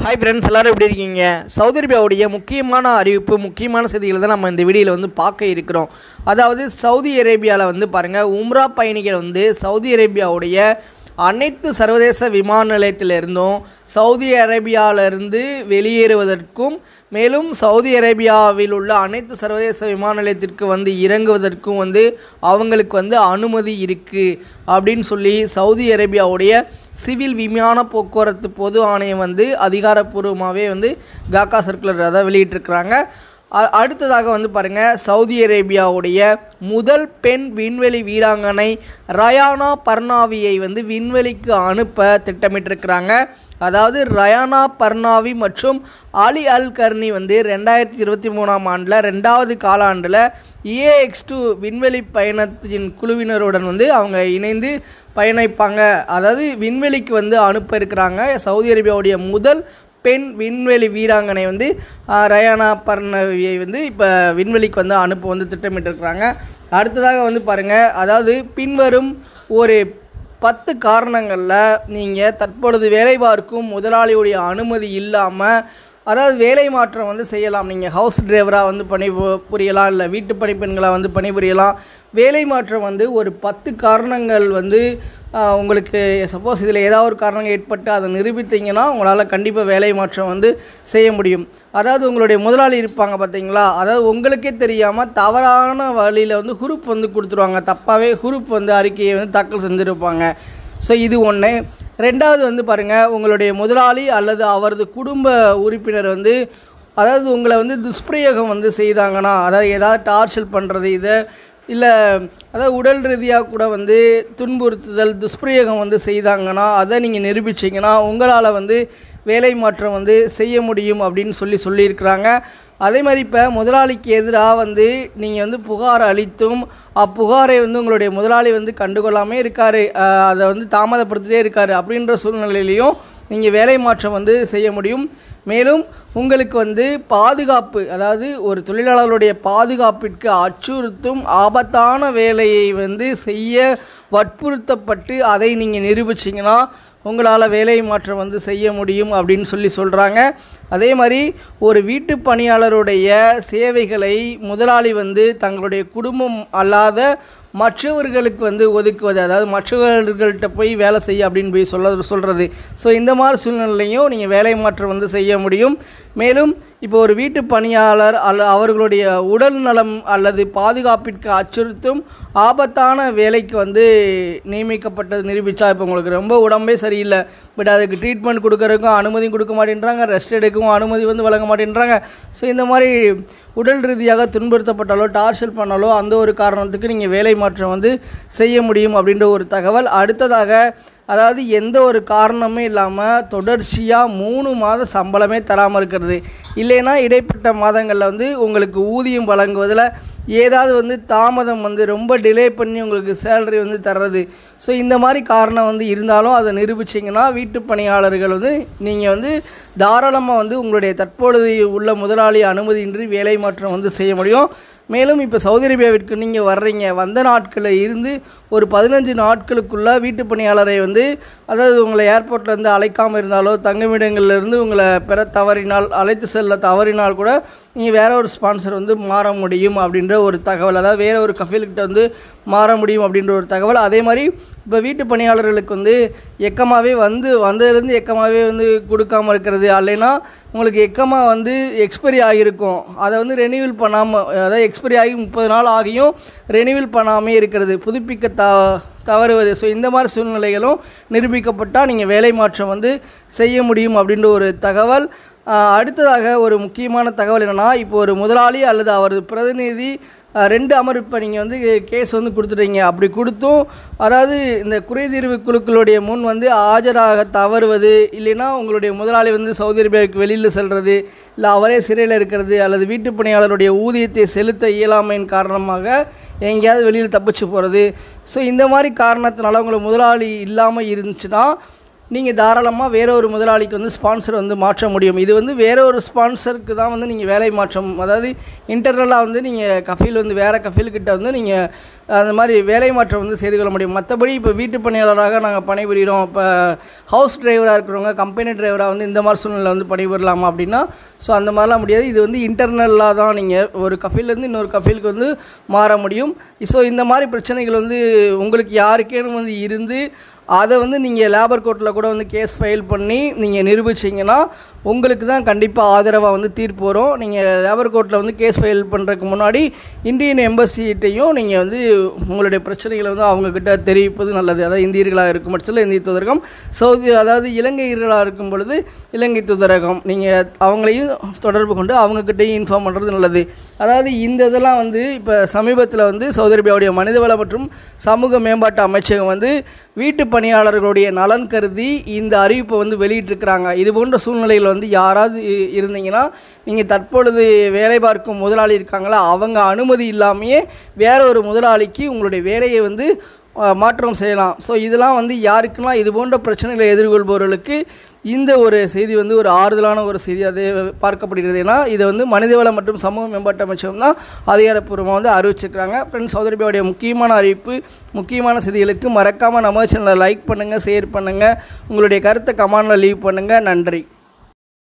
hi friends எல்லாரும் எப்படி இருக்கீங்க சவுதி அரேபியாவுடைய முக்கியமான அறிவிப்பு முக்கியமான செய்திகளை தான் நம்ம இந்த வீடியோவில் வந்து பார்க்க இருக்கிறோம் அதாவது சவுதி அரேபியாவில் வந்து பாருங்கள் உம்ரா பயணிகள் வந்து சவுதி அரேபியாவுடைய அனைத்து சர்வதேச விமான நிலையத்திலிருந்தும் சவுதி அரேபியாவிலிருந்து வெளியேறுவதற்கும் மேலும் சவுதி அரேபியாவில் உள்ள அனைத்து சர்வதேச விமான நிலையத்திற்கு வந்து இறங்குவதற்கும் வந்து அவங்களுக்கு வந்து அனுமதி இருக்குது அப்படின்னு சொல்லி சவுதி அரேபியாவுடைய சிவில் விமான போக்குவரத்து பொது ஆணையம் வந்து அதிகாரப்பூர்வமாகவே வந்து காக்கா சர்க்குலர் அதை வெளியிட்டிருக்கிறாங்க அ- அடுத்ததாக வந்து பாருங்கள் சவுதி அரேபியாவுடைய முதல் பெண் விண்வெளி வீராங்கனை ரயானா பர்னாவியை வந்து விண்வெளிக்கு அனுப்ப திட்டமிட்டிருக்கிறாங்க அதாவது ரயானா பர்னாவி மற்றும் அலி அல் கர்னி வந்து ரெண்டாயிரத்தி இருபத்தி மூணாம் ஆண்டில் ரெண்டாவது காலாண்டில் ஏஎக்ஸ் டூ விண்வெளி பயணத்தின் குழுவினருடன் வந்து அவங்க இணைந்து பயணிப்பாங்க அதாவது விண்வெளிக்கு வந்து அனுப்ப இருக்கிறாங்க சவுதி அரேபியாவுடைய முதல் பெண் விண்வெளி வீராங்கனை வந்து ஆஹ், ரயானா பர்னவியை வந்து இப்போ விண்வெளிக்கு வந்து அனுப்ப வந்து திட்டமிட்டிருக்கிறாங்க அடுத்ததாக வந்து பாருங்கள் அதாவது பின்வரும் ஒரு பத்து காரணங்களில் நீங்கள் தற்பொழுது வேலை பார்க்கும் முதலாளியுடைய அனுமதி இல்லாமல் அதாவது வேலை மாற்றம் வந்து செய்யலாம் நீங்கள் ஹவுஸ் டிரைவராக வந்து பணி பு- புரியலாம் இல்லை வீட்டு பணிப்பெண்களாக வந்து பணிபுரியலாம் வேலை மாற்றம் வந்து ஒரு பத்து காரணங்கள் வந்து ஆஹ், உங்களுக்கு சப்போஸ் இதில் ஏதாவது ஒரு காரணம் ஏற்பட்டு அதை நிரூபித்தீங்கன்னா உங்களால் கண்டிப்பாக வேலை மாற்றம் வந்து செய்ய முடியும் அதாவது உங்களுடைய முதலாளி இருப்பாங்க பார்த்தீங்களா அதாவது உங்களுக்கே தெரியாமல் தவறான வழியில் வந்து குரூப் வந்து கொடுத்துருவாங்க தப்பாகவே குரூப் வந்து அறிக்கையை வந்து தாக்கல் செஞ்சுருப்பாங்க ஸோ இது ஒன்று ரெண்டாவது வந்து பாருங்கள் உங்களுடைய முதலாளி அல்லது அவரது குடும்ப உறுப்பினர் வந்து அதாவது உங்களை வந்து துஷ்பிரயோகம் வந்து செய்தாங்கன்னா அதாவது ஏதாவது டார்ச்சல் பண்ணுறது இதை இல்லை அதாவது உடல் ரீதியாக கூட வந்து துன்புறுத்துதல் துஷ்பிரயோகம் வந்து செய்தாங்கன்னா அதை நீங்கள் நிரூபிச்சிங்கன்னா உங்களால் வந்து வேலை மாற்றம் வந்து செய்ய முடியும் அப்படின்னு சொல்லி சொல்லியிருக்கிறாங்க அதே மாதிரி இப்போ முதலாளிக்கு எதிராக வந்து நீங்கள் வந்து புகார் அளித்தும் அப்புகாரை வந்து உங்களுடைய முதலாளி வந்து கண்டுகொள்ளாமே இருக்கார் அதை வந்து தாமதப்படுத்திட்டே இருக்கார் அப்படின்ற சூழ்நிலையிலையும் நீங்கள் வேலை மாற்றம் வந்து செய்ய முடியும் மேலும் உங்களுக்கு வந்து பாதுகாப்பு அதாவது ஒரு தொழிலாளர்களுடைய பாதுகாப்பிற்கு அச்சுறுத்தும் ஆபத்தான வேலையை வந்து செய்ய வற்புறுத்தப்பட்டு அதை நீங்கள் நிரூபிச்சிங்கன்னா உங்களால் வேலை மாற்றம் வந்து செய்ய முடியும் அப்படின்னு சொல்லி சொல்கிறாங்க அதே மாதிரி ஒரு வீட்டு பணியாளருடைய சேவைகளை முதலாளி வந்து தங்களுடைய குடும்பம் அல்லாத மற்றவர்களுக்கு வந்து ஒதுக்குவது அதாவது மற்றவர்கள்ட்ட போய் வேலை செய்ய அப்படின்னு போய் சொல்ல சொல்கிறது ஸோ இந்த மாதிரி சூழ்நிலையும் நீங்கள் வேலை மாற்றம் வந்து செய்ய முடியும் மேலும் இப்போ ஒரு வீட்டு பணியாளர் அல்ல அவர்களுடைய உடல் நலம் அல்லது பாதுகாப்பிற்கு அச்சுறுத்தும் ஆபத்தான வேலைக்கு வந்து நியமிக்கப்பட்டது நிரூபித்தா இப்போ உங்களுக்கு ரொம்ப உடம்பே சரியில்லை பட் அதுக்கு ட்ரீட்மெண்ட் கொடுக்கறதுக்கும் அனுமதி கொடுக்க மாட்டேன்றாங்க ரெஸ்ட் எடுக்கவும் அனுமதி வந்து வழங்க மாட்டேன்றாங்க ஸோ இந்த மாதிரி உடல் ரீதியாக துன்புறுத்தப்பட்டாலோ டார்ச்சல் பண்ணாலோ அந்த ஒரு காரணத்துக்கு நீங்கள் வேலை மாற்றம் வந்து செய்ய முடியும் அப்படின்ற ஒரு தகவல் அடுத்ததாக அதாவது எந்த ஒரு காரணமே இல்லாமல் தொடர்ச்சியாக மூணு மாத சம்பளமே தராமல் இருக்கிறது இல்லைன்னா இடைப்பட்ட மாதங்களில் வந்து உங்களுக்கு ஊதியம் வழங்குவதில் ஏதாவது வந்து தாமதம் வந்து ரொம்ப டிலே பண்ணி உங்களுக்கு சேலரி வந்து தர்றது ஸோ இந்த மாதிரி காரணம் வந்து இருந்தாலும் அதை நிரூபிச்சிங்கன்னா வீட்டு பணியாளர்கள் வந்து நீங்கள் வந்து தாராளமாக வந்து உங்களுடைய தற்பொழுது உள்ள முதலாளி அனுமதியின்றி வேலை மாற்றம் வந்து செய்ய முடியும் மேலும் இப்போ சவுதி அரேபியாவிற்கு நீங்கள் வர்றீங்க வந்த நாட்களில் இருந்து ஒரு பதினஞ்சு நாட்களுக்குள்ளே வீட்டு பணியாளரை வந்து அதாவது உங்களை ஏர்போர்ட்ல இருந்து அழைக்காமல் இருந்தாலோ தங்குமிடங்கள்ல இருந்து உங்களை பெற தவறினால் அழைத்து செல்ல தவறினால் கூட நீங்கள் வேற ஒரு ஸ்பான்சர் வந்து மாற முடியும் அப்படின்ற ஒரு தகவல் அதாவது வேற ஒரு கஃபீல்கிட்ட வந்து மாற முடியும் அப்படின்ற ஒரு தகவல் அதே மாதிரி இப்போ வீட்டு பணியாளர்களுக்கு வந்து எக்கமாகவே வந்து வந்ததுலேருந்து எக்கமாகவே வந்து கொடுக்காம இருக்கிறது இல்லைன்னா உங்களுக்கு எக்கமா வந்து எக்ஸ்பைரி ஆகியிருக்கும் அதை வந்து ரெனியூவல் பண்ணாமல் அதாவது எக்ஸ்பைரி ஆகி முப்பது நாள் ஆகியும் ரெனியூவல் பண்ணாமே இருக்கிறது புதுப்பிக்க த தவறுவது ஸோ இந்த மாதிரி சூழ்நிலைகளும் நிரூபிக்கப்பட்டால் நீங்கள் வேலை மாற்றம் வந்து செய்ய முடியும் அப்படின்ற ஒரு தகவல் ஆஹ், அடுத்ததாக ஒரு முக்கியமான தகவல் என்னென்னா இப்போ ஒரு முதலாளி அல்லது அவரது பிரதிநிதி ஆஹ், ரெண்டு அமர்வு இப்போ நீங்கள் வந்து கேஸ் வந்து கொடுத்துட்டீங்க அப்படி கொடுத்தும் அதாவது இந்த குறைதீர்வு குழுக்களுடைய முன் வந்து ஆஜராக தவறுவது இல்லைன்னா உங்களுடைய முதலாளி வந்து சவுதி அரேபியாவுக்கு வெளியில் செல்வது இல்லை அவரே சிறையில் இருக்கிறது அல்லது வீட்டு பணியாளருடைய ஊதியத்தை செலுத்த இயலாமையின் காரணமாக எங்கேயாவது வெளியில் தப்பிச்சு போகிறது ஸோ இந்த மாதிரி காரணத்தினால உங்களுக்கு முதலாளி இல்லாமல் இருந்துச்சுன்னா நீங்கள் தாராளமாக வேற ஒரு முதலாளிக்கு வந்து ஸ்பான்சர் வந்து மாற்ற முடியும் இது வந்து வேற ஒரு ஸ்பான்சருக்கு தான் வந்து நீங்கள் வேலை மாற்றம் அதாவது இன்டர்னலாக வந்து நீங்கள் கஃபீல் வந்து வேறு கஃபீல்கிட்ட வந்து நீங்கள் அந்த மாதிரி வேலை மாற்றம் வந்து செய்து கொள்ள முடியும் மற்றபடி இப்போ வீட்டு பணியாளராக நாங்கள் பணிபுரிகிறோம் இப்போ ஹவுஸ் டிரைவராக இருக்கிறவங்க கம்பெனி டிரைவராக வந்து இந்த மாதிரி சூழ்நிலை வந்து பணிபுரியலாமா அப்படின்னா ஸோ அந்த மாதிரிலாம் முடியாது இது வந்து இன்டர்னலாக தான் நீங்கள் ஒரு கஃபீல்லேருந்து இன்னொரு கஃபீலுக்கு வந்து மாற முடியும் ஸோ இந்த மாதிரி பிரச்சனைகள் வந்து உங்களுக்கு யாருக்கேனும் வந்து இருந்து அதை வந்து நீங்கள் லேபர் கோர்ட்டில் கூட வந்து கேஸ் ஃபைல் பண்ணி நீங்கள் நிரூபிச்சிங்கன்னா உங்களுக்கு தான் கண்டிப்பாக ஆதரவாக வந்து தீர்ப்பு வரும் நீங்கள் லேபர் கோர்ட்டில் வந்து கேஸ் ஃபைல் பண்ணுறதுக்கு முன்னாடி இந்தியன் எம்பசிட்டையும் நீங்கள் வந்து உங்களுடைய பிரச்சனைகளை வந்து அவங்கக்கிட்ட தெரிவிப்பது நல்லது அதாவது இந்தியர்களாக இருக்கும் பட்சத்தில் இந்திய தூதரகம் சவுதி அதாவது இலங்கையர்களாக இருக்கும் பொழுது இலங்கை தூதரகம் நீங்கள் அவங்களையும் தொடர்பு கொண்டு அவங்கக்கிட்டையும் இன்ஃபார்ம் பண்ணுறது நல்லது அதாவது இந்த இதெல்லாம் வந்து இப்போ சமீபத்தில் வந்து சவுதி அரேபியாவுடைய மனிதவள மற்றும் சமூக மேம்பாட்டு அமைச்சகம் வந்து வீட்டு பணியாளர்களுடைய நலன் கருதி இந்த அறிவிப்பை வந்து வெளியிட்டிருக்கிறாங்க இது போன்ற சூழ்நிலையில் வந்து யாராவது இ- இருந்தீங்கன்னா நீங்கள் தற்பொழுது வேலை பார்க்கும் முதலாளி இருக்காங்களா அவங்க அனுமதி இல்லாமையே வேற ஒரு முதலாளிக்கு உங்களுடைய வேலையை வந்து அஹ், மாற்றம் செய்யலாம் ஸோ இதெல்லாம் வந்து யாருக்கெல்லாம் இது போன்ற பிரச்சனைகளை எதிர்கொள்பவர்களுக்கு இந்த ஒரு செய்தி வந்து ஒரு ஆறுதலான ஒரு செய்தி அது பார்க்கப்படுகிறது ஏன்னா இதை வந்து மனிதவள மற்றும் சமூக மேம்பாட்டு அமைச்சகம் தான் அதிகாரப்பூர்வமாக வந்து அறிவிச்சிருக்கிறாங்க ஃப்ரெண்ட்ஸ் சௌதரிபாவுடைய முக்கியமான அறிவிப்பு முக்கியமான செய்திகளுக்கு மறக்காமல் நம்ம சேனலை லைக் பண்ணுங்கள் ஷேர் பண்ணுங்கள் உங்களுடைய கருத்தை கமெண்டில் லீவ் பண்ணுங்கள் நன்றி